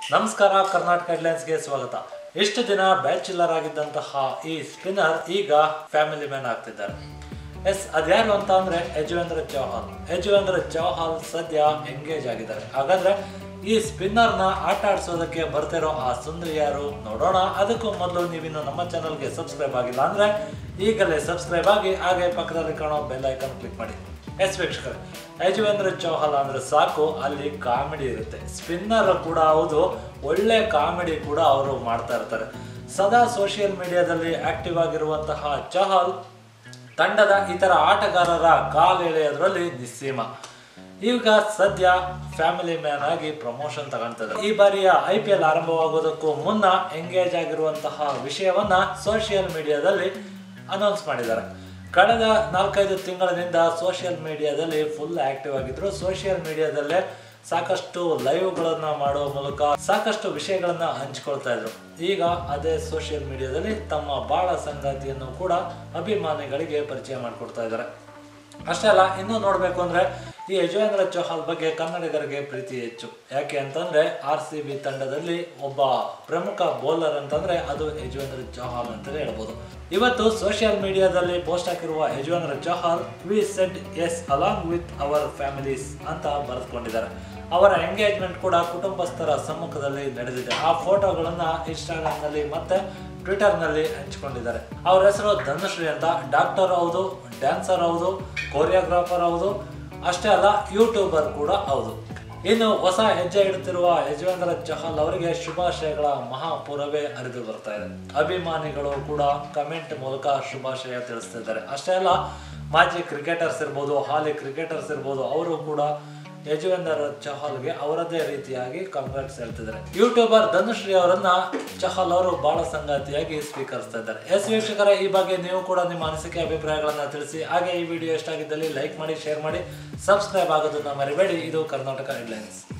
ನಮಸ್ಕಾರ ಕರ್ನಾಟಕ ಹೆಡ್ಲೈನ್ಸ್ಗೆ ಸ್ವಾಗತ ಇಷ್ಟು ದಿನ ಬ್ಯಾಚುಲರ್ ಆಗಿದ್ದಂತಹ ಈ ಸ್ಪಿನ್ನರ್ ಈಗ ಫ್ಯಾಮಿಲಿ ಮ್ಯಾನ್ ಆಗ್ತಿದ್ದಾರೆ ಎಸ್ ಅದ್ಯಾರು ಅಂತ ಅಂದ್ರೆ ಯಜುವೇಂದ್ರ ಚೌಹಾಲ್ ಯಜುವೇಂದ್ರ ಚೌಹಾಲ್ ಸದ್ಯ ಎಂಗೇಜ್ ಆಗಿದ್ದಾರೆ ಹಾಗಾದ್ರೆ ಈ ಸ್ಪಿನ್ನರ್ ನ ಆಟ ಆಡಿಸೋದಕ್ಕೆ ಬರ್ತಿರೋ ಆ ಸುಂದರಿ ಯಾರು ನೋಡೋಣ ಅದಕ್ಕೂ ಮೊದಲು ನೀವಿನ್ನು ನಮ್ಮ ಚಾನಲ್ಗೆ ಸಬ್ಸ್ಕ್ರೈಬ್ ಆಗಿಲ್ಲ ಅಂದ್ರೆ ಈಗಲೇ ಸಬ್ಸ್ಕ್ರೈಬ್ ಆಗಿ ಹಾಗೆ ಪಕ್ಕದಲ್ಲಿ ಕಾಣೋ ಬೆಲ್ ಐಕಾನ್ ಕ್ಲಿಕ್ ಮಾಡಿ ಎಸ್ ವೀಕ್ಷಕರೇ ಯಜುವೇಂದ್ರ ಚೌಹಾಲ್ ಅಂದ್ರೆ ಸಾಕು ಅಲ್ಲಿ ಕಾಮಿಡಿ ಇರುತ್ತೆ ಸ್ಪಿನ್ನರ್ ಕೂಡ ಹೌದು ಒಳ್ಳೆ ಕಾಮಿಡಿ ಕೂಡ ಅವರು ಮಾಡ್ತಾ ಇರ್ತಾರೆ ಸದಾ ಸೋಷಿಯಲ್ ಮೀಡಿಯಾದಲ್ಲಿ ಆಕ್ಟಿವ್ ಆಗಿರುವಂತಹ ಚಹಲ್ ತಂಡದ ಇತರ ಆಟಗಾರರ ಕಾಲೆಳೆಯೋದ್ರಲ್ಲಿ ನಿಸ್ಸೀಮ ಈಗ ಸದ್ಯ ಫ್ಯಾಮಿಲಿ ಮ್ಯಾನ್ ಆಗಿ ಪ್ರಮೋಷನ್ ತಗೊಂತದೆ ಈ ಬಾರಿಯ ಐ ಪಿ ಎಲ್ ಆರಂಭವಾಗೋದಕ್ಕೂ ಮುನ್ನ ಎಂಗೇಜ್ ಆಗಿರುವಂತಹ ವಿಷಯವನ್ನ ಸೋಷಿಯಲ್ ಮೀಡಿಯಾದಲ್ಲಿ ಅನೌನ್ಸ್ ಮಾಡಿದ್ದಾರೆ ಕಳೆದ ನಾಲ್ಕೈದು ತಿಂಗಳಿನಿಂದ ಸೋಷಿಯಲ್ ಮೀಡಿಯಾದಲ್ಲಿ ಫುಲ್ ಆಕ್ಟಿವ್ ಆಗಿದ್ರು ಸೋಷಿಯಲ್ ಮೀಡಿಯಾದಲ್ಲೇ ಸಾಕಷ್ಟು ಲೈವ್ಗಳನ್ನ ಮಾಡುವ ಮೂಲಕ ಸಾಕಷ್ಟು ವಿಷಯಗಳನ್ನ ಹಂಚ್ಕೊಳ್ತಾ ಇದ್ರು ಈಗ ಅದೇ ಸೋಷಿಯಲ್ ಮೀಡಿಯಾದಲ್ಲಿ ತಮ್ಮ ಬಾಳ ಸಂಗಾತಿಯನ್ನು ಕೂಡ ಅಭಿಮಾನಿಗಳಿಗೆ ಪರಿಚಯ ಮಾಡಿಕೊಡ್ತಾ ಇದ್ದಾರೆ ಅಷ್ಟೇ ಅಲ್ಲ ಇನ್ನೂ ನೋಡಬೇಕು ಅಂದ್ರೆ ಈ ಯಜುವೇಂದ್ರ ಚೌಹಾಲ್ ಬಗ್ಗೆ ಕನ್ನಡಿಗರಿಗೆ ಪ್ರೀತಿ ಹೆಚ್ಚು ಯಾಕೆ ಅಂತಂದ್ರೆ ಆರ್ ಸಿ ಬಿ ತಂಡದಲ್ಲಿ ಒಬ್ಬ ಪ್ರಮುಖ ಬೌಲರ್ ಅಂತಂದ್ರೆ ಅದು ಯಜುವೇಂದ್ರ ಚೌಹಾಲ್ ಅಂತಲೇ ಹೇಳ್ಬೋದು ಇವತ್ತು ಸೋಷಿಯಲ್ ಮೀಡಿಯಾದಲ್ಲಿ ಪೋಸ್ಟ್ ಹಾಕಿರುವ Yuzvendra Chahal we said yes along with our families ಅಂತ ಬರೆದುಕೊಂಡಿದ್ದಾರೆ ಅವರ ಎಂಗೇಜ್ಮೆಂಟ್ ಕೂಡ ಕುಟುಂಬಸ್ಥರ ಸಮ್ಮುಖದಲ್ಲಿ ನಡೆದಿದೆ ಆ ಫೋಟೋಗಳನ್ನ ಇನ್ಸ್ಟಾಗ್ರಾಮ್ ನಲ್ಲಿ ಮತ್ತೆ ಟ್ವಿಟರ್ ನಲ್ಲಿ ಹಂಚಿಕೊಂಡಿದ್ದಾರೆ ಅವ್ರ ಹೆಸರು ಧನುಶ್ರೀ ಅಂತ ಡಾಕ್ಟರ್ ಹೌದು ಡ್ಯಾನ್ಸರ್ ಹೌದು ಕೋರಿಯೋಗ್ರಾಫರ್ ಹೌದು ಅಷ್ಟೇ ಅಲ್ಲ ಯೂಟ್ಯೂಬರ್ ಕೂಡ ಹೌದು ಇನ್ನು ಹೊಸ ಹೆಜ್ಜೆ ಇಡುತ್ತಿರುವ ಯಜುವೇಂದ್ರ ಚಹಲ್ ಅವರಿಗೆ ಶುಭಾಶಯಗಳ ಮಹಾಪೂರವೇ ಹರಿದು ಬರ್ತಾ ಇದೆ ಅಭಿಮಾನಿಗಳು ಕೂಡ ಕಮೆಂಟ್ ಮೂಲಕ ಶುಭಾಶಯ ತಿಳಿಸ್ತಿದ್ದಾರೆ ಅಷ್ಟೇ ಅಲ್ಲ ಮಾಜಿ ಕ್ರಿಕೆಟರ್ಸ್ ಇರ್ಬೋದು ಹಾಲಿ ಕ್ರಿಕೆಟರ್ಸ್ ಇರ್ಬೋದು ಅವರು ಕೂಡ ಯಜುವೇಂದ್ರ ಚಹಲ್ಗೆ ಅವರದೇ ರೀತಿಯಾಗಿ ಕಾಂಗ್ರೆಟ್ಸ್ ಹೇಳ್ತಿದ್ದಾರೆ ಯೂಟ್ಯೂಬರ್ ಧನುಶ್ರೀ ಅವರನ್ನ ಚಹಲ್ ಅವರು ಬಹಳ ಸಂಗಾತಿಯಾಗಿ ಸ್ವೀಕರಿಸ್ತಾ ಇದ್ದಾರೆ ಎಸ್ ವೀಕ್ಷಕರ ಈ ಬಗ್ಗೆ ನೀವು ಕೂಡ ನಿಮ್ಮ ಅನಿಸಿಕೆ ಅಭಿಪ್ರಾಯಗಳನ್ನ ತಿಳಿಸಿ ಹಾಗೆ ಈ ವಿಡಿಯೋ ಇಷ್ಟ ಆಗಿದ್ದಲ್ಲಿ ಲೈಕ್ ಮಾಡಿ ಶೇರ್ ಮಾಡಿ ಸಬ್ಸ್ಕ್ರೈಬ್ ಆಗೋದನ್ನ ಮರಿಬೇಡಿ ಇದು ಕರ್ನಾಟಕ ಹೆಡ್ಲೈನ್ಸ್